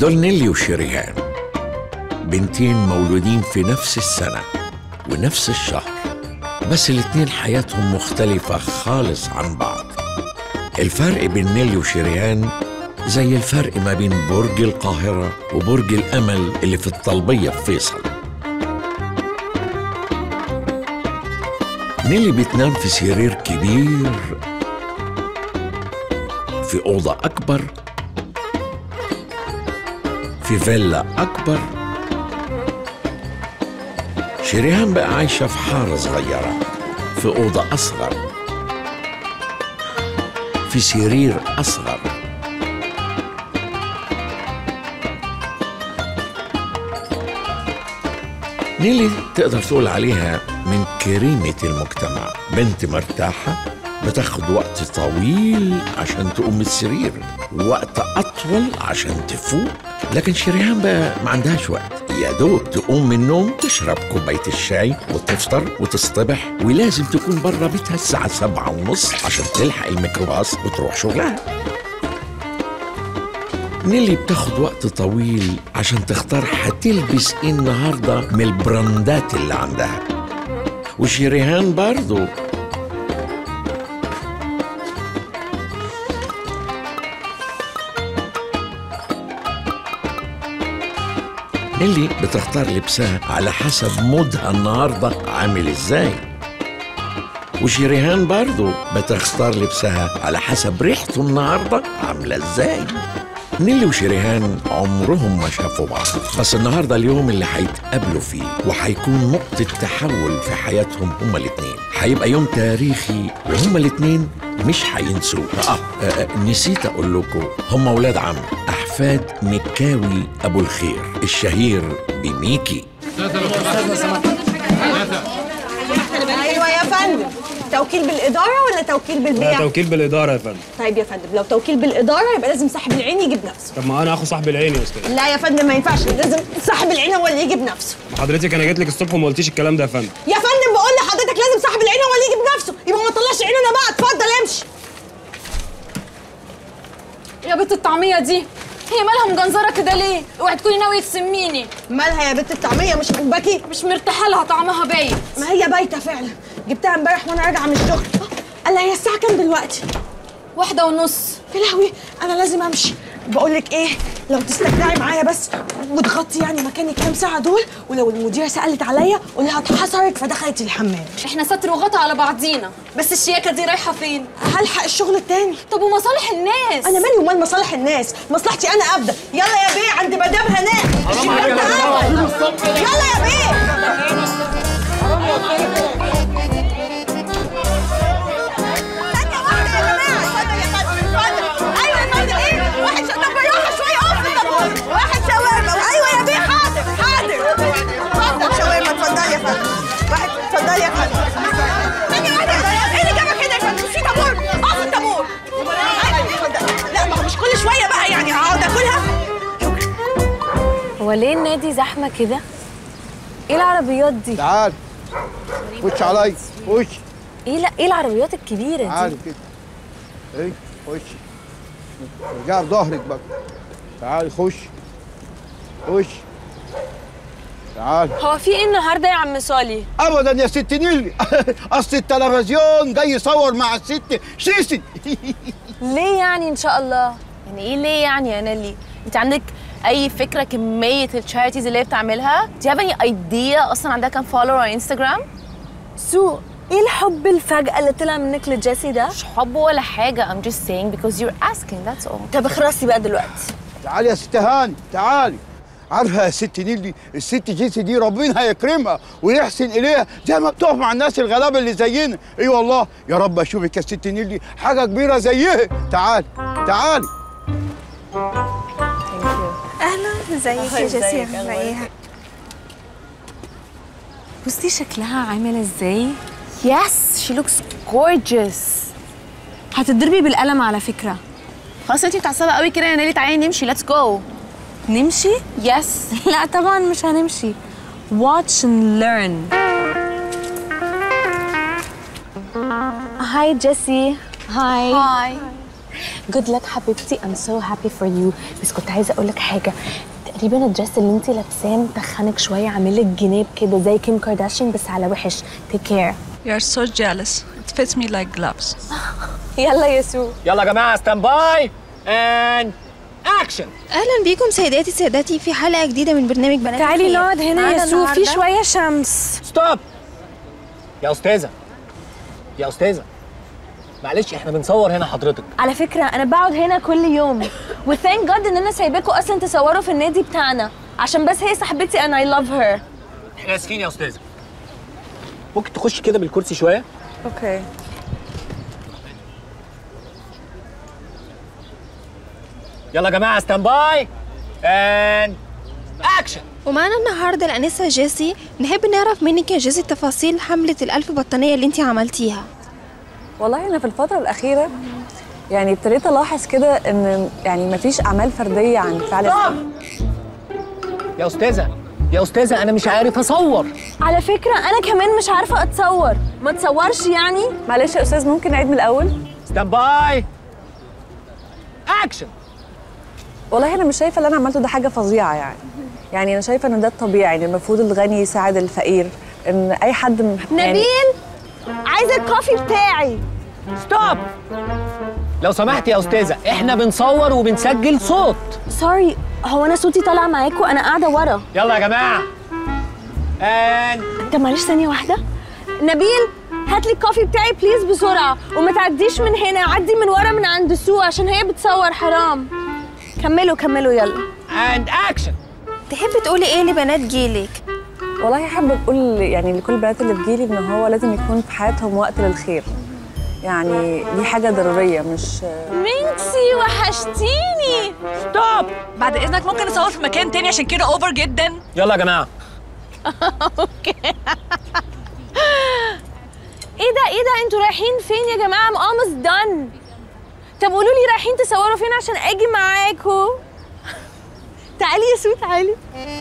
دول نيلي وشريهان بنتين مولودين في نفس السنة ونفس الشهر بس الاتنين حياتهم مختلفة خالص عن بعض الفرق بين نيلي وشريهان زي الفرق ما بين برج القاهرة وبرج الأمل اللي في الطلبية في فيصل نيلي بتنام في سرير كبير في أوضة أكبر في فيلا أكبر شريهان بقى عايشة في حارة صغيرة في أوضة أصغر في سرير أصغر نيلي تقدر تقول عليها من كريمة المجتمع بنت مرتاحة بتاخد وقت طويل عشان تقوم من السرير وقت أطول عشان تفوق لكن شريهان بقى ما عندهاش وقت يا دوب تقوم من النوم تشرب كوباية الشاي وتفطر وتصطبح ولازم تكون بره بيتها الساعة سبعة ونص عشان تلحق الميكروباص وتروح شغلها نيلي بتاخد وقت طويل عشان تختار هتلبس ايه النهارده من البراندات اللي عندها وشريهان برضو نيلي بتختار لبسها على حسب مودها النهارده عامل ازاي وشريهان برضو بتختار لبسها على حسب ريحته النهارده عامله ازاي نيلي وشريهان عمرهم ما شافوا بعض بس النهارده اليوم اللي هيتقابلوا فيه وهيكون نقطة تحول في حياتهم هما الاتنين هيبقى يوم تاريخي وهما الاتنين مش هينسوه آه, آه نسيت اقول لكم هما ولاد عم احفاد مكاوي ابو الخير الشهير بميكي ايوه يا فندم توكيل بالاداره ولا توكيل لا بالبيع توكيل بالاداره يا فندم طيب يا فندم لو توكيل بالاداره يبقى لازم صاحب العين يجيب نفسه طب ما انا اخو صاحب العين يا استاذ لا يا فندم ما ينفعش لازم صاحب العين هو اللي يجيب نفسه حضرتك انا جيت لك الصبح وما قلتيش الكلام ده يا فندم يا فندم بقول لحضرتك لازم صاحب العين هو اللي يجيب نفسه يبقى ما طلعش عيننا بقى اتفضل امشي يا بنت الطعمية دي هي مالها مجنزرة كده ليه؟ اوعي تكوني ناوية تسميني مالها يا بنت الطعميه مش عاجباكي مش مرتاحة لها طعمها باين ما هي بايته فعلا جبتها امبارح وانا راجعه من الشغل قال هي الساعه كام دلوقتي واحدة ونص يا لهوي انا لازم امشي بقول لك ايه لو تستجدعي معايا بس وتغطي يعني مكان الكام ساعه دول ولو المديره سالت عليا قول لها اتحصرت فدخلت الحمام احنا ستر وغطا على بعضينا بس الشياكة دي رايحة فين؟ هلحق الشغل التاني طب ومصالح الناس؟ انا مالي ومال مصالح الناس مصلحتي انا ابدا يلا يا بيه عند مدام هناء الشباك تعال. يلا يا بيه ثانية واحدة يا جماعة. اتفضل يا فندم، اتفضل. أيوة يا فندم، إيه؟ واحد شا- طب بالراحة شوية، اقف في الطابور. واحد شاورما. أيوة يا بيه، حاضر، حاضر. اتفضل شاورما، اتفضل يا فندم. واحد اتفضل يا فندم. ثانية واحدة. إيه اللي جابك هنا يا فندم؟ في طابور. اقف في الطابور. أيوة، اتفضل. لا ما هو مش كل شوية بقى يعني هقعد آكلها. هو ليه النادي زحمة كده؟ ايه العربيات دي؟ تعال خش علي خش ايه لا ايه العربيات الكبيرة تعال دي؟ كده ايه خش ارجع بظهرك بقى تعال خش خش تعال هو في ايه النهارده يا عم صالي؟ ابدا يا ست نيلي اصل التلفزيون جاي يصور مع الست سيسي ليه يعني ان شاء الله؟ يعني ايه ليه يعني يا نيلي؟ انت عندك اي فكره كميه التشاريتيز اللي هي بتعملها؟ Do you have any idea اصلا عندها كام فولور على انستغرام؟ سو ايه الحب الفجأة اللي طلع منك لجيسي ده؟ مش حب ولا حاجه I'm just saying because you're asking that's all طب اخرسي بقى دلوقتي تعالي يا ست هاني تعالي عارفه يا ست نيلي الست جيسي دي ربنا هيكرمها ويحسن اليها زي ما بتقف مع الناس الغلابه اللي زينا اي والله يا رب اشوفك يا ست نيلي حاجه كبيره زيها تعالي تعالي اهلا ازيك يا جيسي عامله ايه؟ بصي شكلها عامل ازاي؟ Yes she looks gorgeous هتضربي بالقلم على فكرة خلاص انتي متعصبه قوي كده يا نيلي تعالي نمشي let's go نمشي؟ yes لا طبعا مش هنمشي watch and learn هاي جيسي هاي هاي جود لك حبيبتي ام سو هابي فور يو بس كنت عايزه اقول لك حاجه تقريبا الدرس اللي انت لابساه متخنك شويه عامل لك جناب كده زي كيم كارداشيان بس على وحش تيك كير You're so jealous. It fits me like gloves. يلا يا سو يلا يا جماعه ستاند باي اند اكشن اهلا بيكم سيداتي سادتي في حلقه جديده من برنامج بنات تعالي الخير. نقعد هنا معانا يا سو في النهاردة شويه شمس ستوب يا استاذه يا استاذه معلش احنا بنصور هنا حضرتك على فكره انا بقعد هنا كل يوم وثانك جاد ان انا سايباكم اصلا تصوروا في النادي بتاعنا عشان بس هي صاحبتي and I love her احنا اسفين يا استاذه ممكن تخش كده بالكرسي شويه Okay. يلا يا جماعه ستاند باي اند اكشن ومعانا النهارده الانسه جيسي نحب نعرف منك يا جيسي تفاصيل حمله الالف بطانيه اللي انت عملتيها والله انا في الفتره الاخيره يعني ابتديت الاحظ كده ان يعني مفيش اعمال فرديه عن فعل السيد. يا استاذه يا استاذه انا مش عارف اصور على فكره انا كمان مش عارفه اتصور ما تصورش يعني معلش يا استاذ ممكن نعيد من الاول ستاند باي اكشن والله انا مش شايفه اللي انا عملته ده حاجه فظيعه يعني يعني انا شايفه ان ده الطبيعي ان المفروض الغني يساعد الفقير ان اي حد م- يعني نبيل عايزه الكوفي بتاعي ستوب لو سمحت يا استاذه احنا بنصور وبنسجل صوت سوري هو انا صوتي طالع معاكم انا قاعده ورا يلا يا جماعه اند طب معلش ثانيه واحده نبيل هات لي الكوفي بتاعي بليز بسرعه وما تعديش من هنا عدي من ورا من عند سو عشان هي بتصور حرام كملوا كملوا يلا اند اكشن تحبي تقولي ايه لبنات جيلك والله حابه اقول يعني لكل البنات اللي في جيلي ان هو لازم يكون في حياتهم وقت للخير يعني دي حاجه ضروريه مش مينكسي وحشتيني ستوب بعد اذنك ممكن نصور في مكان تاني عشان كده اوفر جدا يلا يا جماعه ايه ده ايه ده انتوا رايحين فين يا جماعه I'm almost done طب قولوا لي رايحين تصوروا فين عشان اجي معاكم تعالي يا سو تعالي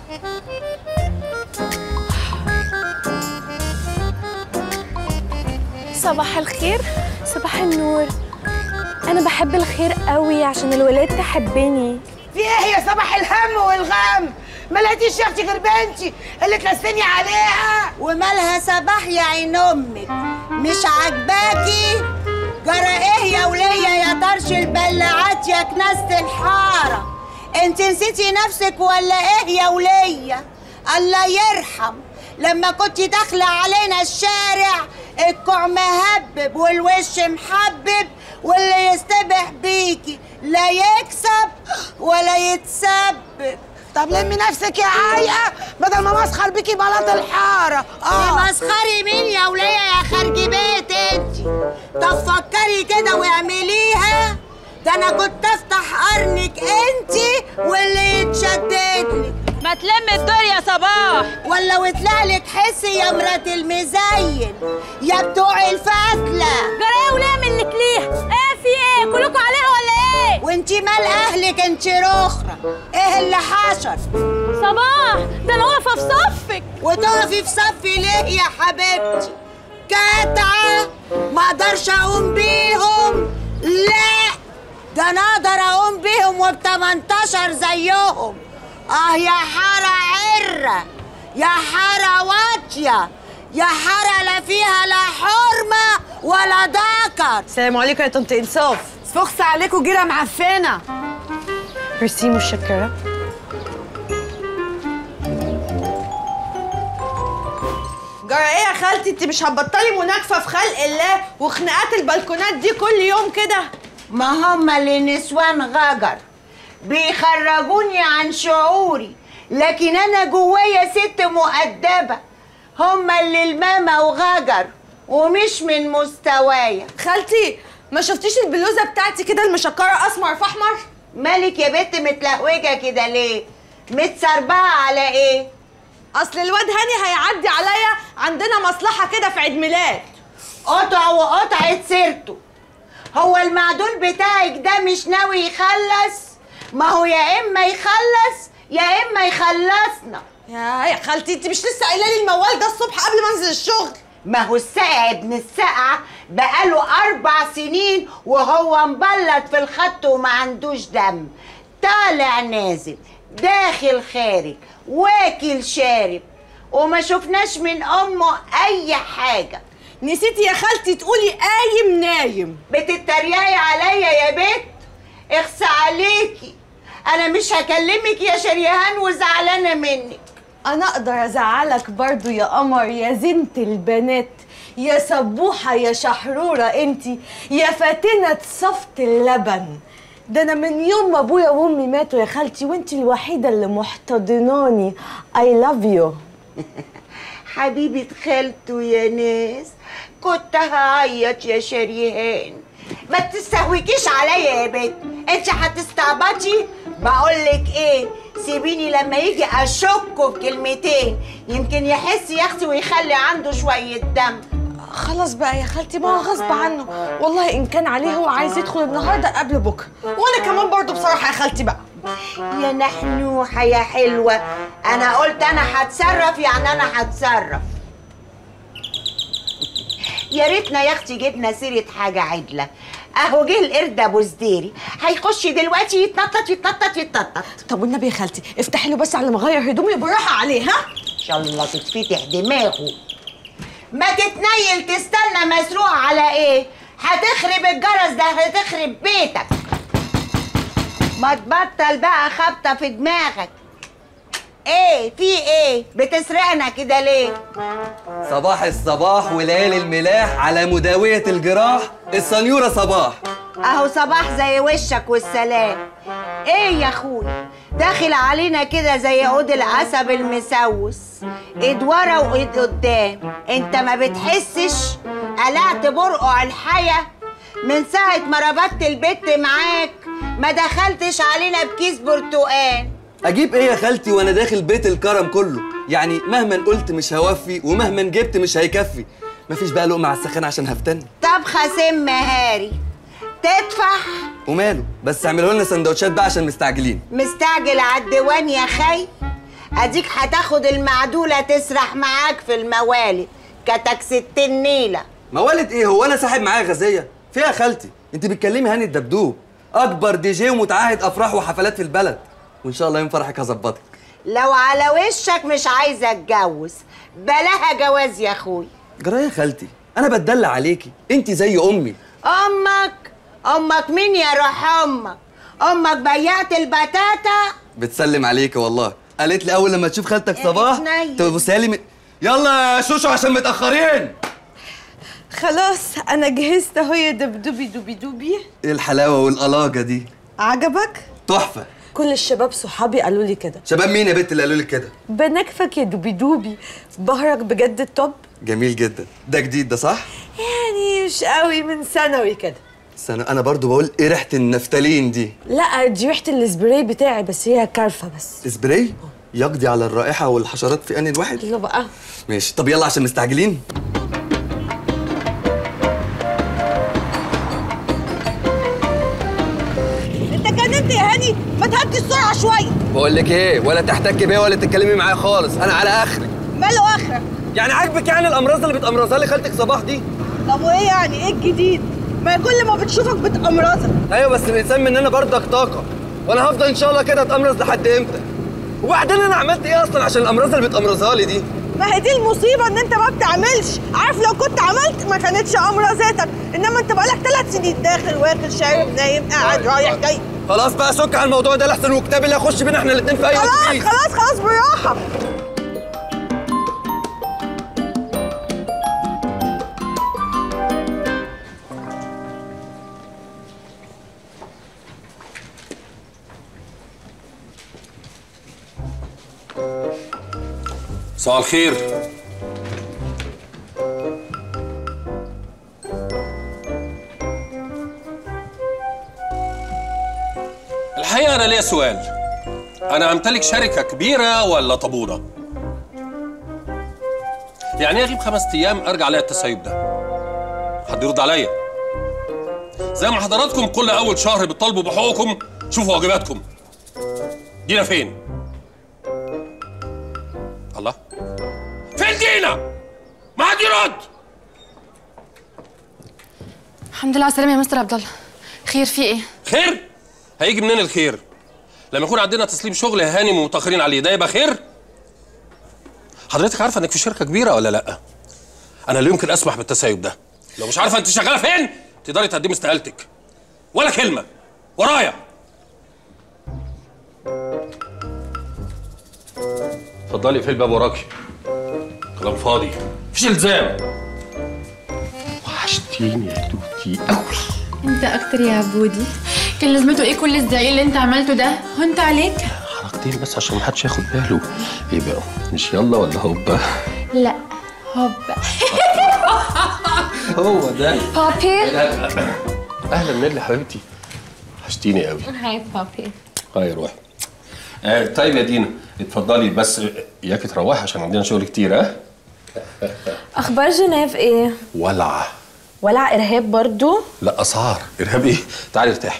صباح الخير صباح النور انا بحب الخير قوي عشان الولاد تحبني في ايه يا صباح الهم والغم ما لقيتيش يا اختي غير بنتي اللي تلسني عليها ومالها صباح يا عين امك مش عاجباكي جرى ايه يا وليه يا طرش البلاعات يا كناسة الحارة انت نسيتي نفسك ولا ايه يا وليه الله يرحم لما كنت داخلة علينا الشارع الكوع مهبب والوش محبب واللي يستبح بيكي لا يكسب ولا يتسبب طب لمي نفسك يا عايقه بدل ما مسخر بيكي بلاط الحاره اه مسخري مين يا ولية يا خارج بيت انت طب فكري كده واعمليها ده انا كنت افتح قرنك انت واللي يتشددلك ما تلم الدور يا صباح ولا وطلع لك حسي يا مرات المزين يا بتوع الفتلة جرايه وليه منك ليه ايه في ايه كلكم عليها ولا ايه وانتي مال اهلك انت رخرة ايه اللي حصل صباح ده انا واقفه في صفك وتقفي في صفي ليه يا حبيبتي كتعة ما اقدرش اقوم بيهم لا ده انا اقدر اقوم بيهم وب 18 زيهم اه يا حارة عرة يا حارة واطية يا حارة لا فيها لا حرمة ولا ذكر السلام عليكم يا طنط انصاف فخس عليكم جيره معفنه ميرسي متشكره جرى ايه يا خالتي انت مش هتبطلي مناكفه في خلق الله وخناقات البلكونات دي كل يوم كده ما هم اللي نسوان غجر بيخرجوني عن شعوري لكن انا جوايا ست مؤدبة هم اللي الماما وغجر ومش من مستوايا خالتي ما شفتيش البلوزه بتاعتي كده المشكره اسمر في احمر مالك يا بنت متلهوجة كده ليه متسربعة على ايه اصل الواد هاني هيعدي عليا عندنا مصلحه كده في عيد ميلاد قطع وقطعة سيرته هو المعدول بتاعك ده مش ناوي يخلص ما هو يا اما يخلص يا اما يخلصنا يا يا خالتي انت مش لسه قايله لي الموال ده الصبح قبل ما انزل الشغل ما هو الساقع ابن الساقعة بقاله أربع سنين وهو مبلط في الخط وما عندوش دم طالع نازل داخل خارج واكل شارب وما شفناش من أمه أي حاجة نسيتي يا خالتي تقولي قايم نايم بتتريقي عليا يا بت اخس عليكي انا مش هكلمك يا شريهان وزعلانه منك انا اقدر ازعلك برضو يا قمر يا زينة البنات يا سبوحة يا شحرورة انتي يا فاتنة صفت اللبن ده انا من يوم ما ابويا وامي ماتوا يا خالتي وانتي الوحيدة اللي محتضناني I love you حبيبة خالته يا ناس كنت هعيط يا شريهان ما تستهوكيش عليا يا بت انت هتستعبطي بقولك ايه سيبيني لما يجي اشكه بكلمتين يمكن يحس يا اختي ويخلي عنده شويه دم خلاص بقى يا خالتي ما هو غصب عنه والله ان كان عليه هو عايز يدخل النهارده قبل بكره وانا كمان برضو بصراحه يا خالتي بقى يا نحنوحه يا حلوه انا قلت انا هتصرف يعني انا هتصرف يا ريتنا يا اختي جبنا سيره حاجه عدله اهو جه القرد ابو زديري هيخش دلوقتي يتنطط يتنطط يتنطط طب والنبي يا خالتي افتحي له بس على ما اغير هدومي بالراحه عليه ها ان شاء الله تتفتح دماغه ما تتنيل تستنى مسروق على ايه هتخرب الجرس ده هتخرب بيتك ما تبطل بقى خبطه في دماغك ايه في ايه بتسرقنا كده ليه صباح الصباح وليالي الملاح على مداوية الجراح السنيورة صباح اهو صباح زي وشك والسلام ايه يا اخوي داخل علينا كده زي عود العسب المسوس ايد ورا وايد قدام انت ما بتحسش قلعت برقع الحياة من ساعة ما ربطت البت معاك ما دخلتش علينا بكيس برتقال أجيب إيه يا خالتي وأنا داخل بيت الكرم كله يعني مهما قلت مش هوفي ومهما جبت مش هيكفي مفيش بقى لقمة على السخان عشان هفتن طبخة سم هاري تدفع وماله بس اعملوا لنا سندوتشات بقى عشان مستعجلين مستعجل على الديوان يا خي اديك هتاخد المعدولة تسرح معاك في الموالد كتك ستين نيلة موالد ايه هو انا ساحب معايا غازيه فيها يا خالتي انت بتكلمي هاني الدبدوب اكبر دي جي ومتعهد افراح وحفلات في البلد وان شاء الله يوم فرحك هظبطك لو على وشك مش عايزة اتجوز بلاها جواز يا اخوي جرايه يا خالتي انا بتدلع عليكي انت زي امي امك امك مين يا روح امك امك بيعت البتاتا بتسلم عليكي والله قالت لي اول لما تشوف خالتك صباح اتنين. تبصيها لي من... يلا يا شوشو عشان متاخرين خلاص انا جهزت اهو يا دبدوبي دوبي دوبي ايه الحلاوه والقلاجه دي عجبك تحفه كل الشباب صحابي قالوا لي كده شباب مين يا بنت اللي قالوا لك كده بنكفك يا دوبي دوبي بهرك بجد التوب جميل جدا ده جديد ده صح يعني مش قوي من ثانوي كده استنى انا برضو بقول ايه ريحه النفتالين دي لا دي ريحه السبراي بتاعي بس هي كارفه بس سبراي يقضي على الرائحه والحشرات في ان الواحد يلا بقى ماشي طب يلا عشان مستعجلين انت جننت يا هاني ما تهدي السرعه شويه بقول لك ايه ولا تحتكي بيا ولا تتكلمي معايا خالص انا على اخري ماله اخرك يعني عاجبك يعني الامراض اللي بتامرضها لي خالتك صباح دي طب وايه يعني ايه الجديد ما كل ما بتشوفك بتأمرزك ايوه بس الانسان مننا برضك طاقه وانا هفضل ان شاء الله كده اتامرز لحد امتى وبعدين انا عملت ايه اصلا عشان الامراض اللي بتامرزها لي دي ما هي دي المصيبه ان انت ما بتعملش عارف لو كنت عملت ما كانتش امرزتك انما انت بقالك ثلاث سنين داخل واكل شارب نايم قاعد رايح جاي خلاص بقى سك على الموضوع ده لحسن وكتاب اللي هيخش بينا احنا الاثنين في اي وقت خلاص فيه. خلاص خلاص بالراحه صباح الخير الحقيقة أنا ليا سؤال أنا أمتلك شركة كبيرة ولا طابونة؟ يعني إيه أغيب خمس أيام أرجع ألاقي التسيب ده؟ حد يرد عليا زي ما حضراتكم كل أول شهر بتطالبوا بحقوقكم شوفوا واجباتكم دينا فين؟ الله فين دينا؟ ما حد يرد الحمد لله على السلامه يا مستر عبد الله خير في ايه خير هيجي منين الخير لما يكون عندنا تسليم شغل يا هانم ومتاخرين عليه ده يبقى خير حضرتك عارفه انك في شركه كبيره ولا لا انا لا يمكن اسمح بالتسيب ده لو مش عارفه انت شغاله فين تقدري تقدمي استقالتك ولا كلمه ورايا اتفضلي في الباب وراكي كلام فاضي مفيش الزام وحشتيني يا توتي قوي انت اكتر يا عبودي كان لازمته ايه كل الزعيق اللي انت عملته ده هنت عليك حركتين بس عشان محدش ياخد باله ايه بقى مش يلا ولا هوبا لا هوبا هو ده بابي اهلا نيلي حبيبتي وحشتيني قوي هاي بابي هاي روحي آه طيب يا دينا اتفضلي بس اياكي تروحي عشان عندنا شغل كتير ها اخبار جنيف ايه ولع ولع ارهاب برضو لا اسعار ارهاب ايه تعالي ارتاحي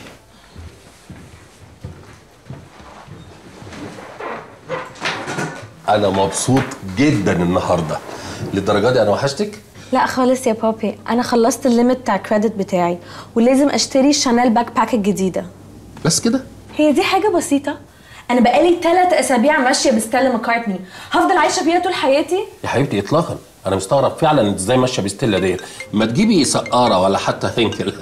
انا مبسوط جدا النهارده للدرجه دي انا وحشتك لا خالص يا بابي انا خلصت الليمت بتاع الكريدت بتاعي ولازم اشتري شانيل باك باك الجديده بس كده هي دي حاجه بسيطه انا بقالي ثلاث اسابيع ماشيه بستيلا ماكارتني هفضل عايشه بيها طول حياتي يا حبيبتي اطلاقا انا مستغرب فعلا انت ازاي ماشيه بستيلا ديت ما تجيبي سقاره ولا حتى هنكل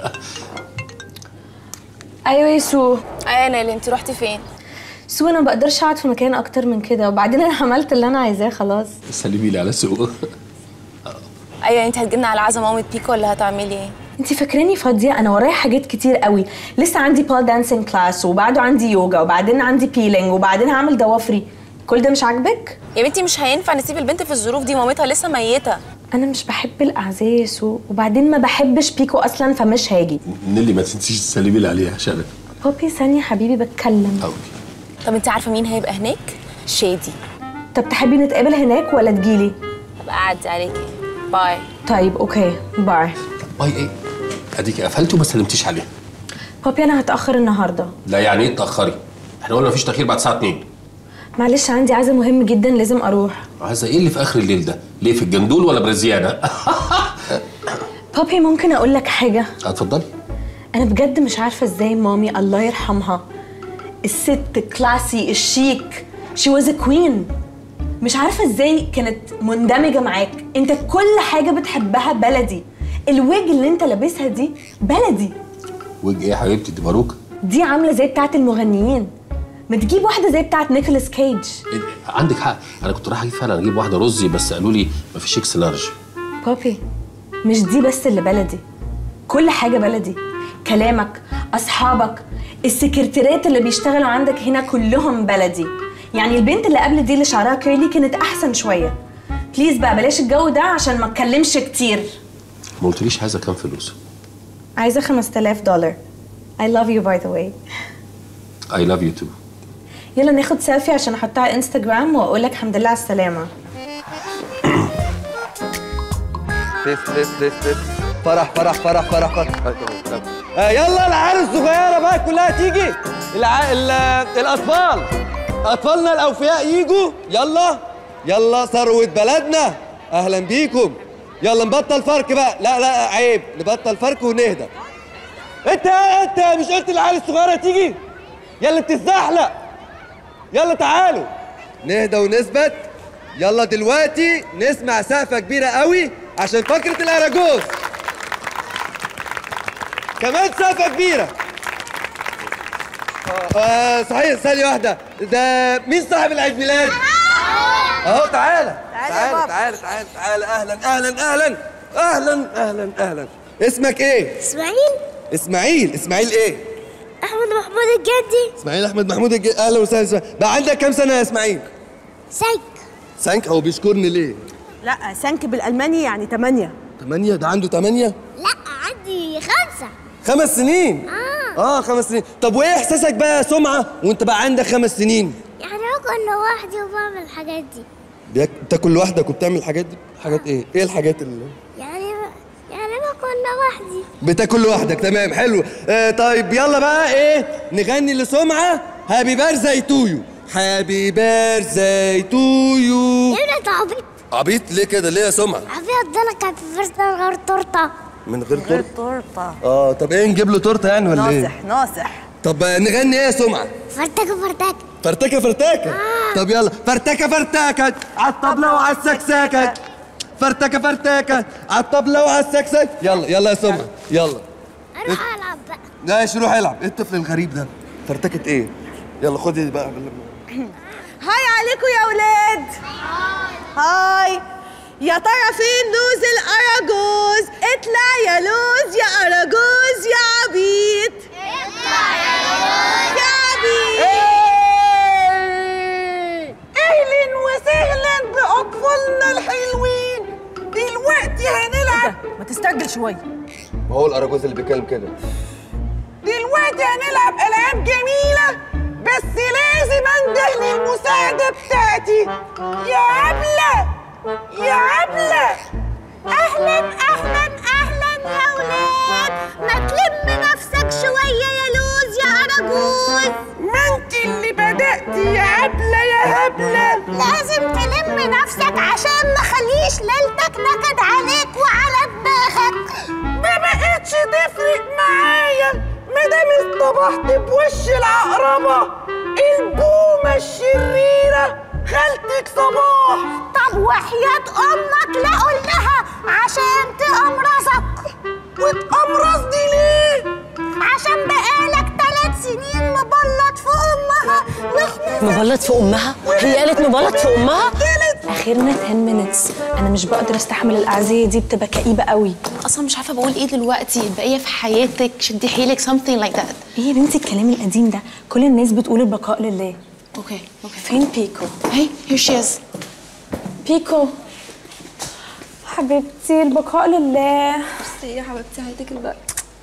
ايوه يا سو ايه نيلي انت رحتي فين سو انا ما بقدرش اقعد في مكان اكتر من كده وبعدين انا عملت اللي انا عايزاه خلاص سلمي لي على سوق ايوه انت هتجيبنا على عزا مامة بيكو ولا هتعملي ايه انت فاكراني فاضيه انا ورايا حاجات كتير قوي لسه عندي بال دانسينج كلاس وبعده عندي يوجا وبعدين عندي بيلينج وبعدين هعمل ضوافري كل ده مش عاجبك يا بنتي مش هينفع نسيب البنت في الظروف دي مامتها لسه ميته انا مش بحب الاعزاء يا سو وبعدين ما بحبش بيكو اصلا فمش هاجي نيلي ما تنسيش تسلمي لي عليها عشان بابي ثانيه حبيبي بتكلم طب انت عارفه مين هيبقى هناك شادي طب تحبي نتقابل هناك ولا تجيلي هبقى اعدي عليكي باي طيب اوكي باي باي ايه اديكي قفلتي وما سلمتيش عليها بابي انا هتاخر النهارده لا يعني ايه تاخري احنا قلنا مفيش تاخير بعد الساعه 2 معلش عندي عزا مهم جدا لازم اروح عايزه ايه اللي في اخر الليل ده ليه في الجندول ولا برزيانه بابي ممكن اقول لك حاجه اتفضلي انا بجد مش عارفه ازاي مامي الله يرحمها الست كلاسي الشيك شي واز ا كوين مش عارفه ازاي كانت مندمجه معاك انت كل حاجه بتحبها بلدي الويج اللي انت لابسها دي بلدي وجه ايه يا حبيبتي دي باروكه دي عامله زي بتاعه المغنيين ما تجيب واحده زي بتاعه نيكولاس كيج عندك حق انا كنت رايح اجيب فعلا اجيب واحده رزي بس قالوا لي مفيش اكس لارج بابي مش دي بس اللي بلدي كل حاجه بلدي كلامك اصحابك السكرتيرات اللي بيشتغلوا عندك هنا كلهم بلدي يعني البنت اللي قبل دي اللي شعرها كيرلي كانت احسن شويه بليز بقى بلاش الجو ده عشان ما اتكلمش كتير ما قلتليش عايزه كام فلوس عايزه 5000 دولار I love you by the way اي لاف يو تو يلا ناخد سيلفي عشان احطها على انستجرام واقول لك الحمد لله على السلامه لف لف لف لف فرح فرح فرح فرح فرح آه يلا العيال الصغيره بقى كلها تيجي الع... ال... الاطفال اطفالنا الاوفياء يجوا يلا يلا ثروه بلدنا اهلا بيكم يلا نبطل فرق بقى لا لا عيب نبطل فرق ونهدى انت انت مش قلت العيال الصغيره تيجي يلا بتتزحلق يلا تعالوا نهدى ونثبت يلا دلوقتي نسمع سقفه كبيره قوي عشان فقره الاراجوز كمان سقفه كبيره آه صحيح ثانيه واحده ده مين صاحب العيد ميلاد اهو تعالى تعالى تعالى تعالى تعالى اهلا اهلا اهلا اهلا اهلا اهلا اسمك ايه اسماعيل اسماعيل اسماعيل ايه احمد محمود الجدي اسماعيل احمد محمود الج... اهلا وسهلا إسماعيل. بقى عندك كام سنه يا اسماعيل سنك سانك هو بيشكرني ليه لا سنك بالالماني يعني 8 8 ده عنده 8 لا عندي خمسة خمس سنين اه اه خمس سنين طب وايه احساسك بقى يا سمعه وانت بقى عندك خمس سنين يعني باكل لوحدي وبعمل الحاجات دي بياك... بتاكل لوحدك وبتعمل الحاجات دي حاجات ايه ايه الحاجات اللي يعني يعني باكل لوحدي بتاكل لوحدك تمام حلو آه طيب يلا بقى ايه نغني لسمعه هابي بيرثداي تو يو هابي بيرثداي تو يو يا ابني انت عبيط عبيط ليه كده ليه يا سمعه عبيط ده انا كان في فرصة غير تورته من غير غير تورته تورته اه طب ايه نجيب له تورته يعني ولا ايه ناصح ناصح طب آه، نغني ايه يا سمعه فرتكه فرتكه فرتكه فرتكه طب يلا فرتكه فرتكه على الطبله وعلى السكسكه فرتكه فرتكه على الطبله وعلى السكسكه يلا يلا يا سمعه يلا اروح العب بقى ماشي روح العب ايه الطفل الغريب ده فرتكه ايه يلا خدي بقى هاي عليكم يا ولاد هاي يا ترى فين لوز الأراجوز اطلع يا لوز يا أراجوز يا عبيط اطلع يا لوز يا عبيط اهلا وسهلا بأطفالنا الحلوين دلوقتي هنلعب ما تستعجل شويه ما هو الاراجوز اللي بيتكلم كده دلوقتي هنلعب ألعاب جميلة بس لازم انده للمساعدة بتاعتي يا عبلة يا عبلة اهلا اهلا اهلا يا ولاد ما تلم نفسك شويه يا لوز يا اراجوز ما انت اللي بدأتي يا عبلة يا هبلة لازم تلم نفسك عشان ما خليش ليلتك نكد عليك وعلى دماغك ما بقتش تفرق معايا مادام اصطبحت بوش العقربة البومة الشريرة خالتك صباح طب وحياة امك لا قول لها عشان تقمرصك وتقمرصني ليه؟ عشان بقالك ثلاث سنين مبلط في امها واحنا مبلط في امها هي قالت مبلط في امها اخرنا 10 minutes انا مش بقدر استحمل الاعزيه دي بتبقى كئيبه قوي اصلا مش عارفه بقول ايه دلوقتي البقيه في حياتك شدي حيلك something like that ايه يا بنتي الكلام القديم ده كل الناس بتقول البقاء لله اوكي اوكي فين بيكو هي here she is بيكو حبيبتي البقاء لله بصي يا حبيبتي هيديك الباقي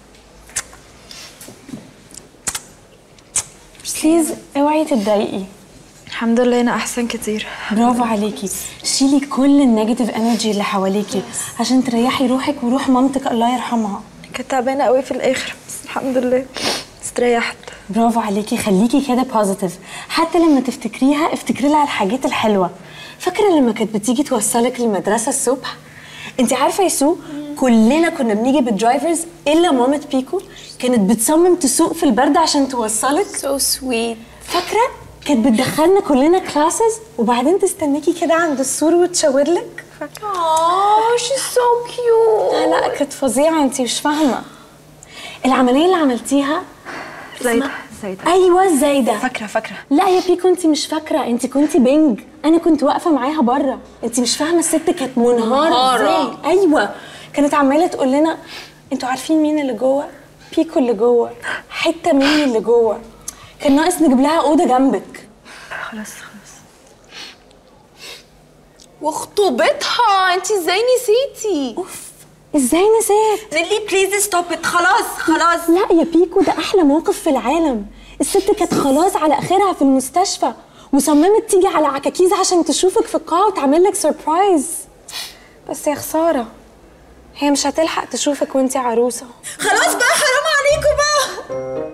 بليز اوعي تتضايقي الحمد لله انا احسن كتير برافو عليكي شيلي كل النيجاتيف انرجي اللي حواليكي عشان تريحي روحك وروح مامتك الله يرحمها كنت تعبانه قوي في الاخر بس الحمد لله استريحت برافو عليكي خليكي كده بوزيتيف حتى لما تفتكريها افتكري لها الحاجات الحلوه فاكره لما كانت بتيجي توصلك المدرسه الصبح انت عارفه يا سو كلنا كنا بنيجي بالدرايفرز الا مامة بيكو كانت بتصمم تسوق في البرد عشان توصلك سو سويت فاكره كانت بتدخلنا كلنا كلاسز وبعدين تستناكي كده عند السور وتشاور لك اه شي سو كيوت لا لا كانت فظيعه انت مش فاهمه العمليه اللي عملتيها زايدة اسمها- زايدة ايوه زايده فاكره فاكره لا يا بيكو انت مش فاكره انت كنتي بنج انا كنت واقفه معاها بره انت مش فاهمه الست كانت منهاره منهارة. ازاي ايوه كانت عماله تقول لنا انتوا عارفين مين اللي جوه بيكو اللي جوه حته مني اللي جوه كان ناقص نجيب لها اوضه جنبك خلاص خلاص وخطوبتها انت ازاي نسيتي اوف ازاي نسيت نيلي بليز ستوب ات خلاص خلاص لا يا بيكو ده احلى موقف في العالم الست كانت خلاص على اخرها في المستشفى وصممت تيجي على عكاكيز عشان تشوفك في القاعه وتعمل لك سربرايز بس يا خساره هي مش هتلحق تشوفك وانتي عروسه خلاص بقى حرام عليكم بقى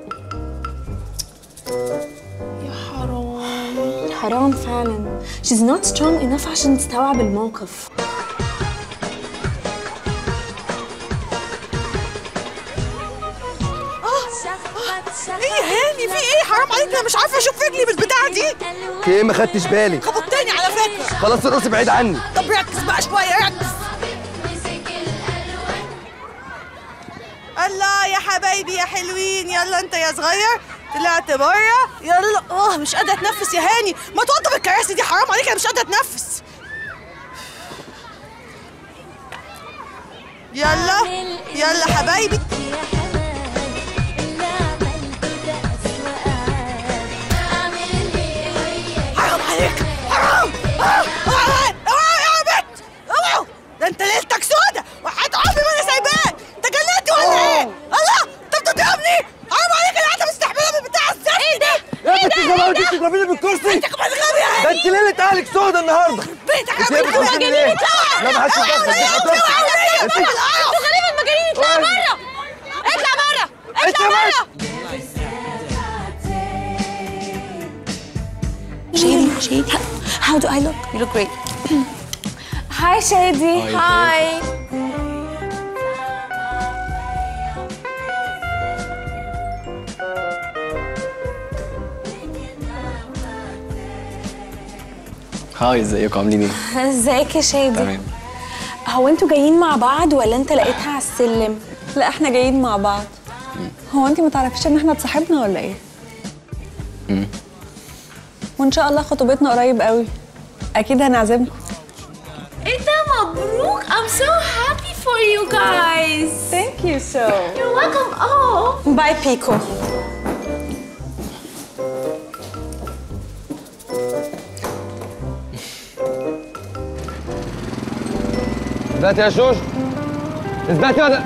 حرام فعلا she's not strong enough عشان تستوعب الموقف ايه هاني في ايه حرام عليك انا مش عارفه اشوف رجلي بالبتاعه دي في ايه ما خدتش بالي خبطتني على فكره خلاص ارقصي بعيد عني طب ركز بقى شويه ركز الله يا حبايبي يا حلوين يلا انت يا صغير طلعت بره يلا اه مش قادره اتنفس يا هاني ما توضب الكراسي دي حرام عليك انا مش قادره اتنفس يلا يلا حبايبي حرام عليك حرام حرام اوعى اوعى يا بنت اوعى ده انت ليلتك سودة وحياة امي ما انا سايباك انت جننتي ولا ايه؟ الله انت بتضربني حرام عليك انا قاعده مستحمله من بتاع الزفت ايه ده؟ يا بنت الجماعه انت بتضربيني بالكرسي انت كمان غبي يا ده هاني انت ليله اهلك سودا النهارده بيتك انت يا ايه بنت بتبصي ليه؟ لا ما حدش يبص انتوا غريبة المجانين اطلع بره اطلع بره اطلع بره شادي شادي how do I look you look great هاي شادي هاي هاي ازيكم عاملين ايه؟ ازيك يا شادي تمام هو انتوا جايين مع بعض ولا انت لقيتها على السلم لا احنا جايين مع بعض هو انت ما تعرفيش ان احنا اتصاحبنا ولا ايه مم. وان شاء الله خطوبتنا قريب قوي اكيد هنعزمكم ايه ده مبروك I'm so happy for you guys Thank you so You're welcome oh باي بيكو اثبتي يا شوش اثبتي ولا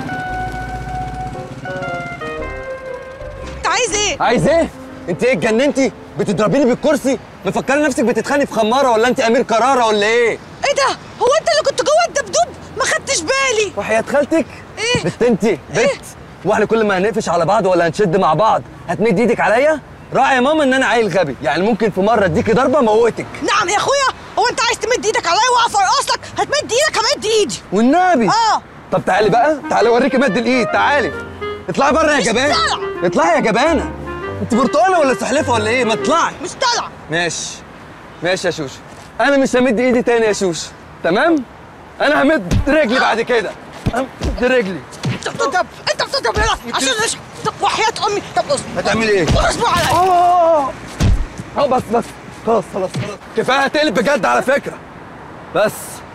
انت عايز ايه؟ عايز ايه؟ انت ايه اتجننتي؟ بتضربيني بالكرسي؟ مفكره نفسك بتتخانقي في خماره ولا انت امير كراره ولا ايه؟ ايه ده؟ هو انت اللي كنت جوه الدبدوب؟ ما خدتش بالي وحياة خالتك؟ ايه؟ بت انت بت واحنا كل ما هنقفش على بعض ولا هنشد مع بعض هتمد ايدك عليا؟ راعي يا ماما ان انا عيل غبي يعني ممكن في مره اديكي ضربه موتك نعم يا اخويا هو انت عايز تمد ايدك عليا واقف ارقص لك هتمد ايدك همد ايدي والنبي اه طب تعالي بقى تعالي اوريكي مد الايد تعالي اطلعي بره يا جبانه اطلعي يا جبانه انت برتقاله ولا سحلفه ولا ايه ما اطلعي مش طالعه ماشي ماشي يا شوشو انا مش همد ايدي تاني يا شوشو تمام انا همد رجلي بعد كده همد رجلي انت بتضرب انت بتضرب هنا عشان ايش طب وحياة امي طب اصبر هتعملي ايه؟ اصبر عليا اه اه بس بس خلاص خلاص خلاص كفايه هتقلب بجد على فكره بس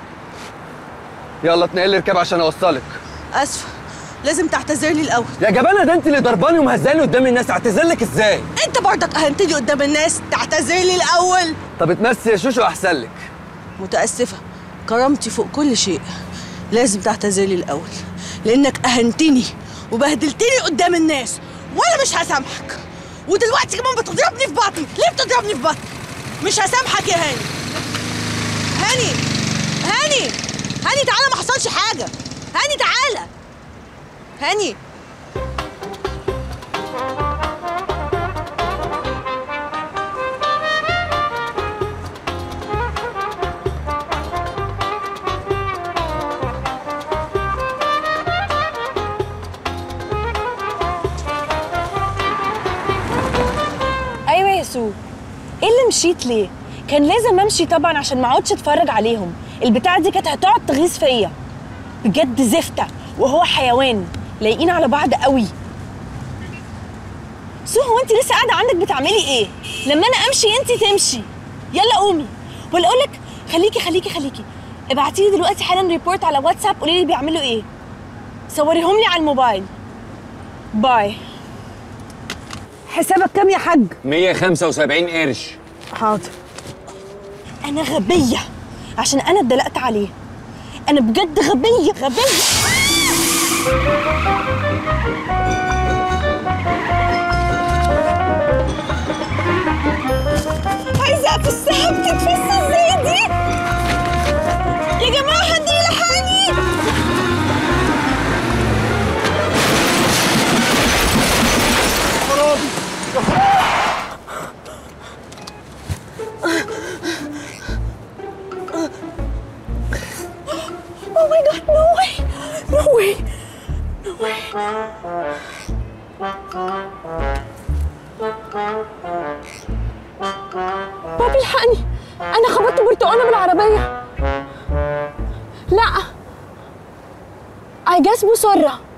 يلا اتنقل لي اركب عشان اوصلك اسفه لازم تعتذر لي الاول يا جبانه ده انت اللي ضرباني ومهزاني قدام الناس اعتذر لك ازاي انت برضك اهنتني قدام الناس تعتذر لي الاول طب اتمسي يا شوشو احسن لك متاسفه كرامتي فوق كل شيء لازم تعتذر لي الاول لانك اهنتني وبهدلتني قدام الناس وانا مش هسامحك ودلوقتي كمان بتضربني في بطني ليه بتضربني في بطني مش هسامحك يا هاني هاني هاني هاني تعالى ما حصلش حاجه هاني تعالى هاني ايوه يا سو ايه اللي مشيت ليه كان لازم امشي طبعا عشان ما اقعدش اتفرج عليهم البتاعه دي كانت هتقعد تغيظ فيا بجد زفته وهو حيوان لايقين على بعض قوي سو هو انت لسه قاعده عندك بتعملي ايه لما انا امشي انت تمشي يلا قومي ولا اقول لك خليكي خليكي خليكي ابعتي لي دلوقتي حالا ريبورت على واتساب قولي لي بيعملوا ايه صوريهم لي على الموبايل باي حسابك كام يا حاج 175 قرش حاضر انا غبيه عشان انا اتدلقت عليه انا بجد غبيه غبيه عايزه في السحب تتفس ازاي دي يا جماعه حد يلحقني Oh my god, no way! No way! No way! بابي الحقني انا خبطت برتقانه بالعربيه لا I guess مسرة